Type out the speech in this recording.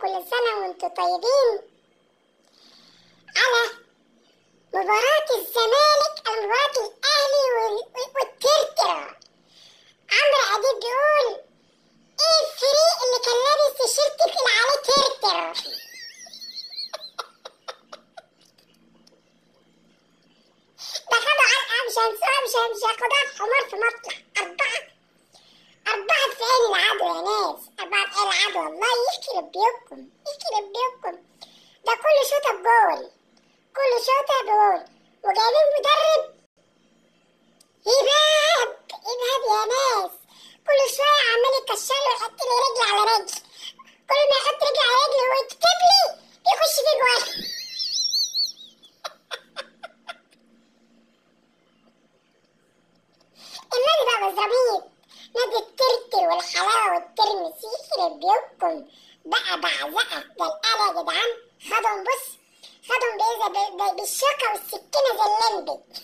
وكل سنة وانتم طيبين على مباراة الزمالك مباراة الأهلي وال- والترتر عمرو أديب بيقول ايه الفريق اللي كان لابس تيشيرت اللي عليه ترتر ده خدوا علقة مش هنسوها مش مش هياخدوها في حمار في مطلع أربعة أربعة في عين العدو يا ناس أربعة في عين العدو والله يخرب بيوتكم يخرب بيوتكم ده كل شوطة بجول كل شوطة بجول وجايبين مدرب إبهاب إبهاب يا ناس كل شوية عمال يكشر له يحط لي رجل على رجل كل ما يحط رجل على رجل ويكتب لي يخش في جوال النادي بقى مزربيط نادي الترتر والحلاوة والترمس يخرب بيوتكم بقى بعزقة ده الآلة يا جدعان خدهم بص خدهم بإذا ب- ب- بالشوكة والسكينة زي اللمبي